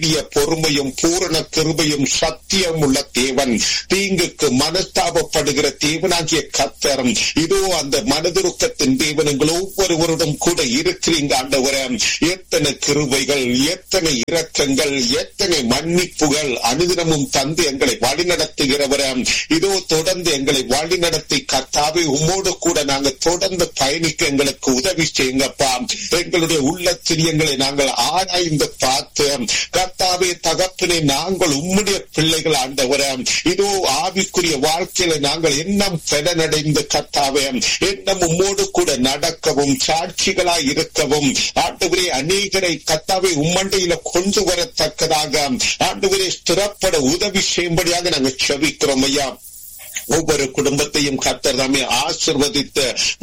நீடிய பொறுமையும் பூரண கிருபையும் சத்தியம் உள்ள தேவன் தீங்குக்கு மனஸ்தாபப்படுகிற தேவனாகிய கத்தரம் இதோ அந்த மனதுருக்கத்தின் தேவன் உங்கள் ஒவ்வொருவருடன் கூட இருக்கிறீங்க ஆண்டவரே எத்தனை கிருபைகள் எத்தனை இரக்கங்கள் எத்தனை மன்னிப்புகள் அனுதினமும் தந்து எங்களை வழிநடத்துகிறவர இதோ தொடர்ந்து எங்களை வழிநடத்தி கத்தாவை உம்மோடு கூட நாங்கள் தொடர்ந்து பயணிக்க எங்களுக்கு உதவி செய்யுங்கப்பா எங்களுடைய உள்ள திரியங்களை நாங்கள் ஆராய்ந்து பார்த்து கர்த்தாவே தகப்பினை நாங்கள் உம்முடைய பிள்ளைகள் ஆண்டவர இதோ ஆவிக்குரிய வாழ்க்கையில நாங்கள் எண்ணம் பெடனடைந்து கர்த்தாவே எண்ணம் உம்மோடு கூட நடக்கவும் சாட்சிகளாய் இருக்கவும் ஆண்டவரே அநேகரை கத்தாவை உம்மண்டையில கொண்டு வரத்தக்கதாக ஆண்டவரே ஸ்திரப்பட உதவி செய்யும்படியாக நாங்கள் செவிக்கிறோம் ஐயா ஒவ்வொரு குடும்பத்தையும் கத்தர் தாமே ஆசிர்வதித்த